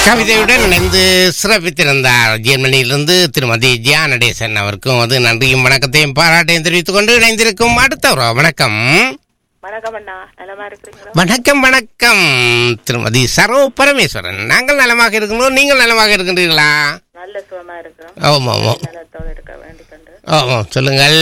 கவிதையுடன் இணைந்து சிறப்பித்திருந்தார் ஜெர்மனியிலிருந்து திருமதி ஜியா நடேசன் அவருக்கும் அது நன்றியும் வணக்கத்தையும் பாராட்டையும் தெரிவித்துக் கொண்டு இணைந்திருக்கும் அடுத்தவர் வணக்கம் வணக்கம் அண்ணா நலமா இருக்கிறீங்களா வணக்கம் வணக்கம் திருமதி சரோ பரமேஸ்வரன் நாங்கள் நலமாக இருக்கிறோம் நீங்கள் நலமாக இருக்கின்றீர்களா நல்ல சுகமா இருக்கிறோம் ஆமாம் ஆமாம் நலத்தோடு இருக்க வேண்டிக் கொண்டு ஆமாம் சொல்லுங்கள்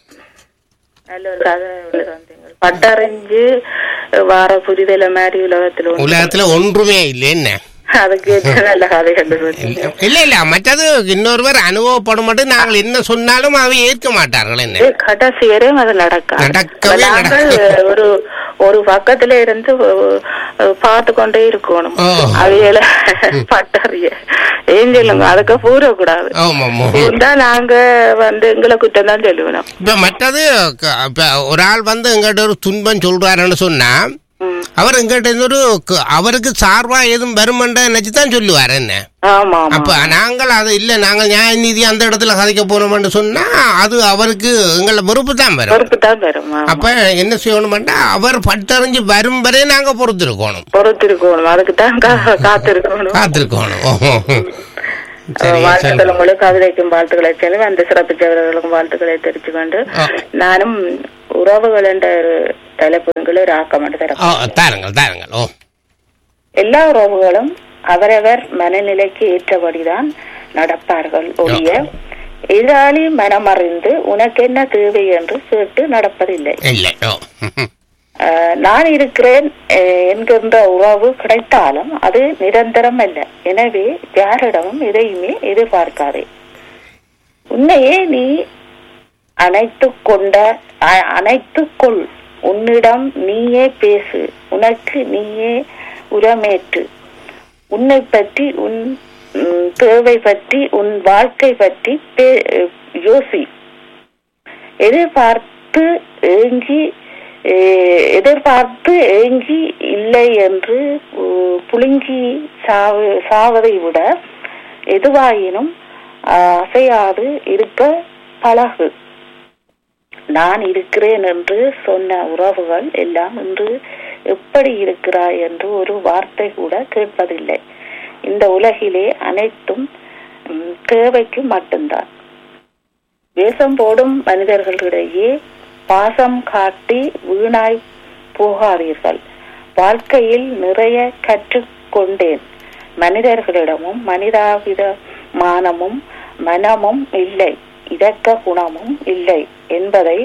நல்ல ஒரு கதை உள்ள வந்தீங்க பட்டறிஞ்சு வார புரிதல மாதிரி உலகத்துல ஒண்ணு. உலகத்துல ஒன்றுமே இல்லை என்ன அதுக்கு ஏற்ற நல்ல கதைகள் இருந்துச்சு. இல்ல இல்ல மற்றது இன்னொருவர் அனுபவப்படும் மட்டும் நாங்கள் என்ன சொன்னாலும் அவை ஏற்க மாட்டார்கள் என்ன இது கடைசி வரையும் அது நடக்காது நடக்கவே நாங்கள் நடக்காது. ஒரு ஒரு பக்கத்துல இருந்து அஹ், பார்த்து கொண்டே இருக்கணும் ஓ. அவையில பட்டறிய ஏன் சொல்லுங்க அதுக்கு பூரக்கூடாது ஆமாம் ஆமாம் பூந்தா நாங்க வந்து எங்களை குற்றம் தான் சொல்லுவோம் இப்ப மற்றது க- இப்ப ஒரு ஆள் வந்து எங்கிட்ட ஒரு துன்பம் சொல்றாருன்னு சொன்னா ம். அவர் எங்கிட்ட இருந்து ஒரு க- அவருக்கு சார்பா எதுவும் வருமன்ற நினைச்சு தான் சொல்லுவார் என்ன ஆமா ஆமா அப்ப நாங்கள் அது இல்ல நாங்கள் நியாய நீதி அந்த இடத்துல கதைக்க போறோம்னு சொன்னா அது அவருக்கு எங்கள வெறுப்பு தான் வரும் பொறுப்பு தான் வரும் ஆமா. அப்ப என்ன செய்யணும்னா அவர் பட்டறிஞ்சு வரும் வரை நாங்க பொறுத்திருக்கணும் பொறுத்திருக்கணும் அதுக்கு தான் கா- காத்திருக்கணும் காத்திருக்கணும் ஓஹோ. சரி வாழ்த்துக்கள் உங்களுக்கு கவிதைக்கும் வாழ்த்துக்களை சொல்லி அந்த சிறப்பிச்சவர்களுக்கும் வாழ்த்துக்களை தெரிவித்து கொண்டு ஆ. நானும் உறவுகள் என்ற ஒரு தலைப்புகளை ஒரு ஆக்கம் தர ஓ தாருங்கள் தாருங்கள் ஓ எல்லா உறவுகளும் அவரவர் மனநிலைக்கு ஏற்றபடிதான் நடப்பார்கள் ஒழிய எதிராளி மனமறிந்து உனக்கு என்ன தேவை என்று கேட்டு நடப்பதில்லை இல்லை ஓ அஹ், நான் இருக்கிறேன் அஹ், என்கின்ற உறவு கிடைத்தாலும் அது நிரந்தரம் அல்ல எனவே யாரிடமும் எதையுமே எதிர்பார்க்காதே உன்னையே நீ அணைத்துக் கொண்ட அ- அணைத்துக் கொள் உன்னிடம் நீயே பேசு உனக்கு நீயே உரமேற்று உன்னை பற்றி உன் ம், தேவை பற்றி உன் வாழ்க்கை பற்றி பே- யோசி எதிர்பார்த்து ஏங்கி அஹ், எதிர்பார்த்து ஏங்கி இல்லை என்று உ- புழுங்கி சாவு சாவதை விட எதுவாயினும் அஹ், அசையாது இருக்க பழகு நான் இருக்கிறேன் என்று சொன்ன உறவுகள் எல்லாம் இன்று எப்படி இருக்கிறாய் என்று ஒரு வார்த்தை கூட கேட்பதில்லை இந்த உலகிலே அனைத்தும் ம், தேவைக்கு மட்டும்தான் வேஷம் போடும் மனிதர்களிடையே பாசம் காட்டி வீணாய் போகாதீர்கள் வாழ்க்கையில் நிறைய கற்றுக்கொண்டேன் மனிதர்களிடமும் மனிதாபிதமானமும் மனமும் இல்லை இரக்க குணமும் இல்லை என்பதை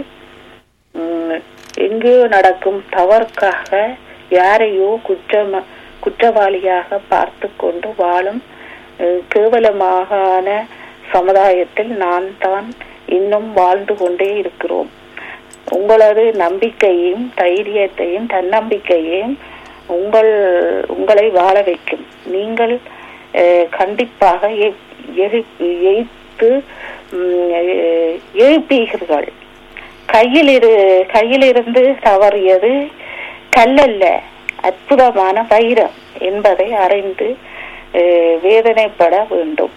ம், எங்கேயோ நடக்கும் தவறுக்காக யாரையோ குற்றம் குற்றவாளியாக பார்த்து கொண்டு வாழும் அஹ், கேவலமான சமுதாயத்தில் நான் தான் இன்னும் வாழ்ந்து கொண்டே இருக்கிறோம் உங்களது நம்பிக்கையையும் தைரியத்தையும் தன்னம்பிக்கையையும் உங்கள் உங்களை வாழ வைக்கும் நீங்கள் அஹ், கண்டிப்பாக எ- எரி- எய்த்து ம், எ- எழுப்பீர்கள் கையில் இரு கையிலிருந்து தவறியது கல்லல்ல அற்புதமான வைரம் என்பதை அறிந்து அஹ், வேதனைப்பட வேண்டும்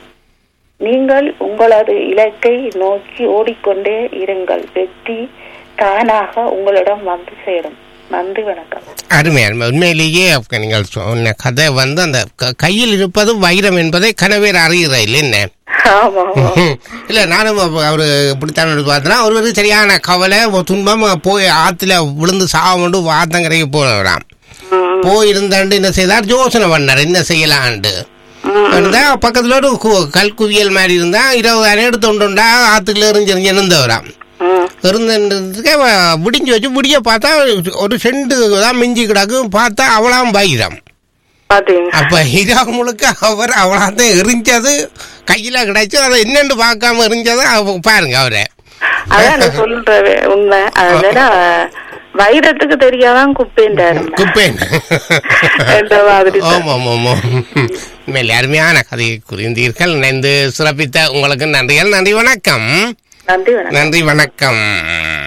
நீங்கள் உங்களது இலக்கை நோக்கி ஓடிக்கொண்டே இருங்கள் வெற்றி தானாக உங்களிடம் வந்து சேரும் நன்றி வணக்கம் அருமை அருமை உண்மையிலேயே அப்ப நீங்கள் சொன்ன கதை வந்து அந்த க- கையில் இருப்பது வைரம் என்பதை கனவேர் அறிகிற இல்லை என்ன ஆமா ஆமா இல்ல நானும் அப்ப அவரு இப்படித்தான் பார்த்தனா ஒருவர் சரியான கவலை ஒரு துன்பம் போய் ஆத்துல விழுந்து சாவண்டு வாத்தங்கரைக்கு போனவராம் ம், போயிருந்தாண்டு என்ன செய்தார் யோசனை பண்ணார் என்ன செய்யலான்ட்டு ம், இருந்தா பக்கத்துல ஒரு கு- கல் குவியல் மாதிரி இருந்தா இருபதாயிரம் எடுத்து கொண்டுண்டா ஆத்துக்குள்ள எரிஞ்சு இருந்தவராம் ம். இருந்ததுக்கு விடிஞ்சு வச்சு விடிய பார்த்தா ஒரு செண்டு தான் மிஞ்சி கிடக்கு பார்த்தா அவளாம் பயிரம் பாத்தீங்க அப்ப இரா முழுக்க அவர் அவளாத்தான் எரிஞ்சது கையில கிடைச்சு அதை என்னன்னு பார்க்காம எரிஞ்சதை அவ- பாருங்க அவரை அதான் நான் சொல்றது உண்மை அதனால வைரத்துக்கு தெரியாதான் குப்பேன்றாரு குப்பேன் என்ற மாதிரி தான். ஆமாம் ஆமாம் மேல் அருமையான கதையை குறிந்தீர்கள் இணைந்து சிறப்பித்த உங்களுக்கு நன்றிகள் நன்றி வணக்கம் நன்றி வணக்கம் நன்றி வணக்கம்